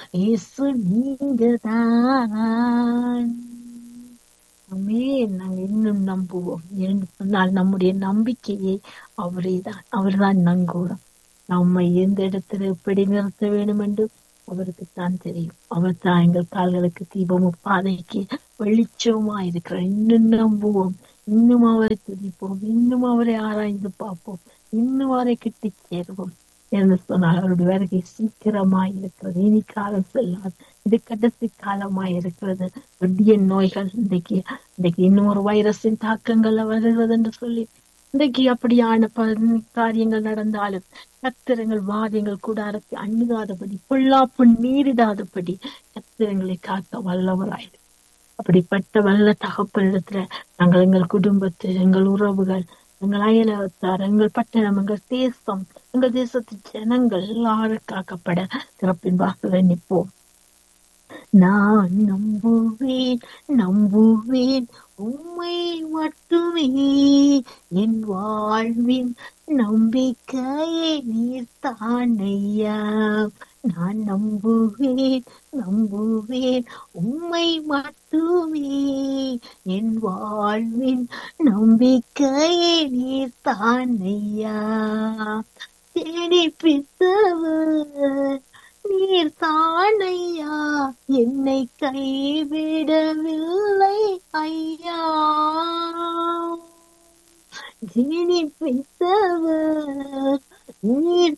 இயேசு நீங்க தான் நாங்கள் இன்னும் நம்புவோம் என்று சொன்னால் நம்முடைய நம்பிக்கையை அவரே தான் அவர்தான் நங்கூரம் நம்மை எந்த இடத்துல எப்படி நிறுத்த வேண்டும் என்று அவருக்கு தான் தெரியும் அவர் தான் எங்கள் கால்களுக்கு தீபமும் பாதைக்கு வெளிச்சமா இருக்கிறார் இன்னும் நம்புவோம் இன்னும் அவரை துதிப்போம் இன்னும் அவரை ஆராய்ந்து பார்ப்போம் இன்னும் அவரை கிட்டி சேருவோம் என்று சொன்னால் அவருடைய வருகை சீக்கிரமாய் இருக்கிறது இனி காலம் செல்லாது இது கடைசி காலமாய் இருக்கிறது கொடிய நோய்கள் இன்றைக்கு இன்றைக்கு இன்னும் ஒரு வைரஸின் தாக்கங்கள் வருகிறது என்று சொல்லி இன்றைக்கு அப்படியான காரியங்கள் நடந்தாலும் கத்திரங்கள் வாதங்கள் கூடாரத்தை அணுகாதபடி பொல்லாப்பு நீரிடாதபடி கத்திரங்களை காக்க வல்லவராயிரு அப்படிப்பட்ட வல்ல தகப்பனிடத்துல நாங்கள் எங்கள் குடும்பத்து எங்கள் உறவுகள் எங்கள் அயலகத்தார் எங்கள் பட்டணம் எங்கள் தேசம் எங்கள் தேசத்து ஜனங்கள் எல்லாரும் காக்கப்பட சிறப்பின் வாசலை நிற்போம் நான் நம்புவேன் நம்புவேன் உம்மை மட்டுமே என் வாழ்வின் நம்பிக்கையே நீர் தானையா நான் நம்புவேன் நம்புவேன் உம்மை மட்டுமே என் வாழ்வின் நம்பிக்கையே நீர் தானையா தேடிப்பித்தவர் நீர் தானையா என்னை கைவிடவில்லை ஐயா ஜீனிப்பித்தவர் நீர்